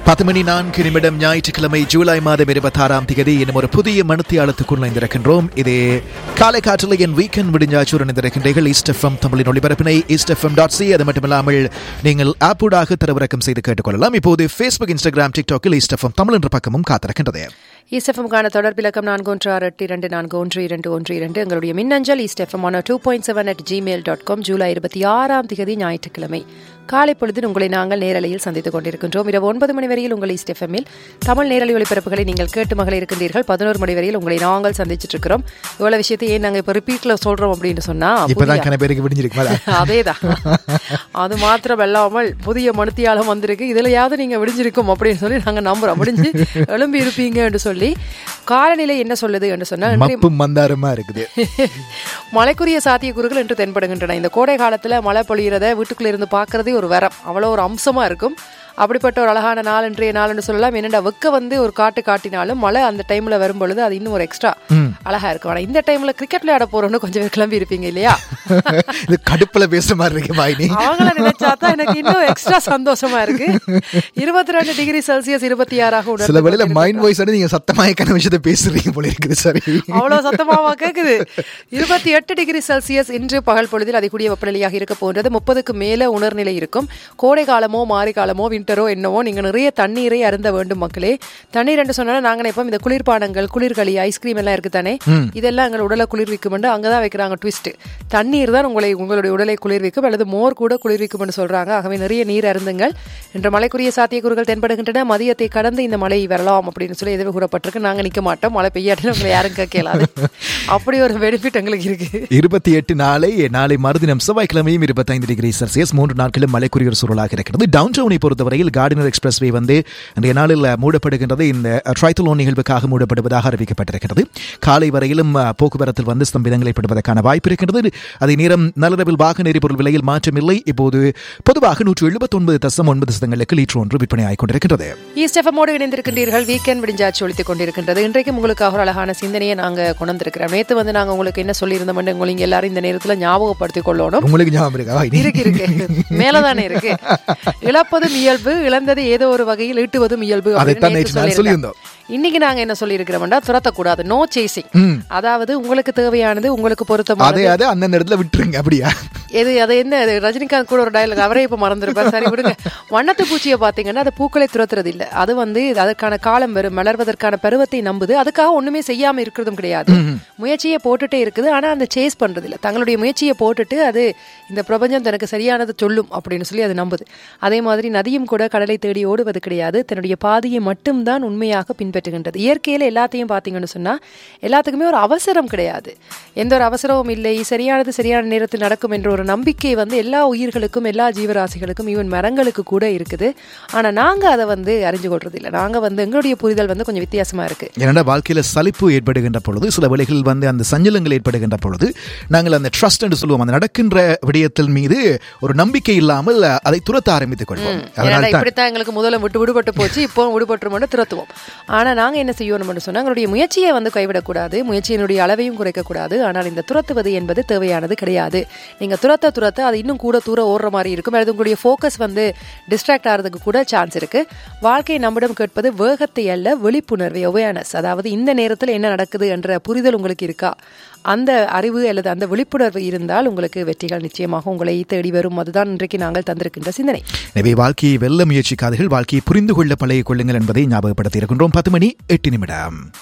பத்து மணி நான்கு நிமிடம் ஞாயிற்றுக்கிழமை ஜூலை மாதம் இருபத்தாறாம் தேதி இன்னும் ஒரு புதிய மனுத்தியாளத்துக்குள் இணைந்திருக்கின்றோம் இது காலை காற்றில் என் வீக்கெண்ட் விடிஞ்சாச்சூர் இணைந்திருக்கின்றீர்கள் ஈஸ்ட் எஃப்எம் தமிழின் ஒளிபரப்பினை ஈஸ்ட் எஃப்எம் டாட் சி அது மட்டுமில்லாமல் நீங்கள் ஆப்பூடாக தரவிறக்கம் செய்து கேட்டுக்கொள்ளலாம் இப்போது ஃபேஸ்புக் இன்ஸ்டாகிராம் டிக்டாக்கில் ஈஸ்ட் எஃப்எம் தமிழ் என்ற பக்கமும் காத்திருக்கின்றது ஈஸ்டெஃபம்கான தொடர்பிலக்கம் நான்கு ஒன்று ஆறு எட்டு இரண்டு நான்கு ஒன்று இரண்டு ஒன்று இரண்டு எங்களுடைய மின்னஞ்சல் East FM one two point seven at Gmail dot com ஜூலை இருபத்தி ஆறாம் தேதி ஞாயிற்றுக்கிழமை காலை பொழுது உங்களை நாங்கள் நேரலையில் சந்தித்துக் கொண்டிருக்கின்றோம் இரவு ஒன்பது மணி வரையில் உங்கள் ஈஸ்டெஃபமில் தமிழ் நேரலை ஒளிபரப்புகளை நீங்கள் கேட்டு மகள் இருக்கின்றீர்கள் பதினோரு மணி வரையில் உங்களை நாங்கள் சந்திச்சிட்டு இருக்கிறோம் இவ்வளவு விஷயத்தை ஏன் நாங்கள் இப்போ ரிப்பீட்ல சொல்றோம் அப்படின்னு சொன்னா இப்பதான் கன பேருக்கு விடிஞ்சிருக்குமா அதேதான் அது மாத்திரம் இல்லாமல் புதிய மனுத்தியாலம் வந்திருக்கு இதுலயாவது நீங்க விடிஞ்சிருக்கும் அப்படின்னு சொல்லி நாங்க நம்புறோம் விடிஞ்சு எழும்பி இருப்பீங்க என்று சொல்லி காலநிலை என்ன சொல்லுது என்று சொன்னா இன்றைய மப்பும் மந்தாரமா இருக்குது மழைக்குரிய சாத்தியக்கூறுகள் என்று தென்படுகின்றன இந்த கோடை காலத்துல மழை பொழியிறத வீட்டுக்குள்ள இருந்து பார்க்கறதே ஒரு வரம் அவ்வளோ ஒரு அம்சமா இருக்கும் அப்படிப்பட்ட ஒரு அழகான நாள் இன்றைய நாள்னு சொல்லலாம் என்னடா வெக்க வந்து ஒரு காட்டு காட்டினாலும் மழை அந்த டைம்ல வரும் பொழுது அது இன்னும் ஒரு எக்ஸ்ட்ரா அழகா இருக்கும் ஆனா இந்த டைம்ல கிரிக்கெட் விளையாட போறோம்னு கொஞ்சம் பேர் கிளம்பி இருப்பீங்க இல்லையா இது கடுப்புல பேசுற மாதிரி இருக்கு மாயினி அவங்கள நினைச்சா தான் எனக்கு இன்னும் எக்ஸ்ட்ரா சந்தோஷமா இருக்கு இருபத்தி ரெண்டு டிகிரி செல்சியஸ் இருபத்தி ஆறாக உணர்ந்து சில வேளையில மைண்ட் வாய்ஸ் நீங்க சத்தமாயக்கான விஷயத்தை பேசுறீங்க போல இருக்குது சரி அவ்வளவு சத்தமாவா கேக்குது இருபத்தி எட்டு டிகிரி செல்சியஸ் இன்று பகல் பொழுதில் அதிகூடிய வெப்பநிலையாக இருக்க போன்றது முப்பதுக்கு மேல உணர்நிலை இருக்கும் கோடை காலமோ மாரி காலமோ விண்டரோ என்னவோ நீங்க நிறைய தண்ணீரை அருந்த வேண்டும் மக்களே தண்ணீர் என்று சொன்னா நாங்க நினைப்போம் இந்த குளிர்பானங்கள் குளிர்களி ஐஸ்கிரீம் எல்லாம் இருக்கு தானே இதெல்லாம் எங்கள் உடலை குளிர்விக்கும் என்று அங்கதான் வைக்கிறாங்க ட்விஸ்ட் தண்ணீர் தான் உங்களை உங்களுடைய உடலை குளிர்விக்கும் அல்லது மோர் கூட குளிர்விக்கும் என்று சொல்றாங்க ஆகவே நிறைய நீர் அருந்துங்கள் இன்று மழைக்குரிய சாத்தியக்கூறுகள் தென்படுகின்றன மதியத்தை கடந்து இந்த மழை வரலாம் அப்படின்னு சொல்லி எதுவும் கூறப்பட்டிருக்கு நாங்க நிக்க மாட்டோம் மழை பெய்யாட்டிலும் உங்களை யாரும் கேட்கலாது அப்படி ஒரு பெனிஃபிட் எங்களுக்கு இருக்கு இருபத்தி எட்டு நாளை நாளை மறுதினம் செவ்வாய்க்கிழமையும் இருபத்தைந்து டிகிரி செல்சியஸ் மூன்று நாட்களும் மழைக்குரிய ஒரு சூழலாக இருக்கிறது டவுன் டவுனை பொறுத்தவரையில் கார்டினர் எக்ஸ்பிரஸ் வே வந்து இன்றைய நாளில் மூடப்படுகின்றது இந்த ட்ரைத்தலோன் நிகழ்வுக்காக மூடப்படுவதாக அறிவிக்கப்பட்டிருக்கிறது காலை வரையிலும் அஹ், போக்குவரத்தில் வந்து ஸ்தம்பிதங்கள் ஏற்படுவதற்கான வாய்ப்பு இருக்கின்றது அதே நேரம் நள்ளிரவில் வாகன எரிபொருள் விலையில் மாற்றமில்லை இப்போது பொதுவாக நூற்று எழுபத்தொன்பது தசம் ஒன்பது சதங்களுக்கு லீட்டர் ஒன்று விற்பனையாகிக் கொண்டிருக்கின்றது ஈஸ்ட் எஃப்எம்மோடு இணைந்திருக்கின்றீர்கள் வீக்கெண்ட் விடிஞ்சாச்சு ஒழித்துக் கொண்டிருக்கின்றது இன்றைக்கும் உங்களுக்காக ஒரு அழகான சிந்தனையை நாங்க கொண்டு வந்திருக்கிறோம் நேத்து வந்து நாங்க உங்களுக்கு என்ன சொல்லியிருந்தோம் உங்களுக்கு எல்லாரும் இந்த நேரத்துல ஞாபகப்படுத்திக் கொள்ளணும் உங்களுக்கு ஞாபகம் இருக்கா வாயினி? இருக்கு இருக்கு மேலதானே இருக்கு இழப்பதும் இயல்பு இழந்தது ஏதோ ஒரு வகையில் ஈட்டுவதும் இயல்பு அப்படின்னு அதைத்தான் நேத்து நேற்று நான் சொல்லியிருந்தோம். சொல்லியிருந்தோம் இன்னைக்கு நாங்க என்ன சொல்லி இருக்கிறோம்னா துரத்தக்கூடாது நோ சேசிங் அதாவது உங்களுக்கு தேவையானது உங்களுக்கு பொருத்தமானது அதே அதே அந்த இடத்துல விட்டுருங்க அப்படியா எது அது என்ன அது ரஜினிகாந்த் கூட ஒரு டயலாக் அவரே இப்ப மறந்துருப்பார் சரி விடுங்க வண்ணத்து பூச்சியை பாத்தீங்கன்னா அது பூக்களை துரத்துறது இல்ல அது வந்து அதற்கான காலம் வரும் மலர்வதற்கான பருவத்தை நம்புது அதுக்காக ஒண்ணுமே செய்யாம இருக்கிறதும் கிடையாது முயற்சியை போட்டுட்டே இருக்குது ஆனா அந்த சேஸ் பண்றது இல்ல தங்களுடைய முயற்சியை போட்டுட்டு அது இந்த பிரபஞ்சம் தனக்கு சரியானது சொல்லும் அப்படின்னு சொல்லி அது நம்புது அதே மாதிரி நதியும் கூட கடலை தேடி ஓடுவது கிடையாது தன்னுடைய பாதையை மட்டும்தான் உண்மையாக பின்பற்றுகின்றது இயற்கையில எல்லாத்தையும் பாத்தீங்கன்னு சொன்னா எல்லாத்துக்குமே ஒரு அவசரம் கிடையாது எந்த ஒரு அவசரமும் இல்லை சரியானது சரியான நேரத்தில் நடக்கும் என்ற ஒரு நம்பிக்கை வந்து எல்லா உயிர்களுக்கும் எல்லா ஜீவராசிகளுக்கும் ஈவன் மரங்களுக்கு கூட இருக்குது ஆனா நாங்க அதை வந்து அறிஞ்சு கொள்றது இல்லை நாங்க வந்து எங்களுடைய புரிதல் வந்து கொஞ்சம் வித்தியாசமா இருக்கு ஏன்னா வாழ்க்கையில சலிப்பு ஏற்படுகின்ற பொழுது சில வேளைகளில் வந்து அந்த சஞ்சலங்கள் ஏற்படுகின்ற பொழுது நாங்கள் அந்த ட்ரஸ்ட் என்று சொல்லுவோம் அந்த நடக்கின்ற விடயத்தில் மீது ஒரு நம்பிக்கை இல்லாமல் அதை துரத்த ஆரம்பித்துக் கொள்வோம் அதனால ஏன்னா தான் இப்படித்தான் எங்களுக்கு முதல்ல விட்டு விடுபட்டு போச்சு இப்போ விடுபட்டுருமோன்னு திரத்துவோம் ஆனா நாங்க என்ன செய்யணும்னு சொன்னா எங்களுடைய முயற்சியை வந்து கைவிடக்கூடாது முயற்சியினுடைய அளவையும் குறைக்கக்கூடாது ஆனால் இந்த துரத்துவது என்பது தேவையானது கிடையாது நீங்க துரத்த துரத்த அது இன்னும் கூட தூர ஓடுற மாதிரி இருக்கும் அல்லது உங்களுடைய ஃபோக்கஸ் வந்து டிஸ்ட்ராக்ட் ஆகிறதுக்கு கூட சான்ஸ் இருக்கு வாழ்க்கையை நம்மிடம் கேட்பது வேகத்தை அல்ல விழிப்புணர்வு அவேர்னஸ் அதாவது இந்த நேரத்தில் என்ன நடக்குது என்ற புரிதல் உங்களுக்கு இருக்கா அந்த அறிவு அல்லது அந்த விழிப்புணர்வு இருந்தால் உங்களுக்கு வெற்றிகள் நிச்சயமாக உங்களை தேடி வரும் அதுதான் இன்றைக்கு நாங்கள் தந்திருக்கின்ற சிந்தனை எனவே வாழ்க்கையை வெல்ல முயற்சிக்காதீர்கள் வாழ்க்கையை புரிந்து கொள்ள பழகிக் கொள்ளுங்கள் என்பதை ஞாபகப்படுத்தி இருக்கின்றோம் பத்து மணி எட்டு நிமிடம்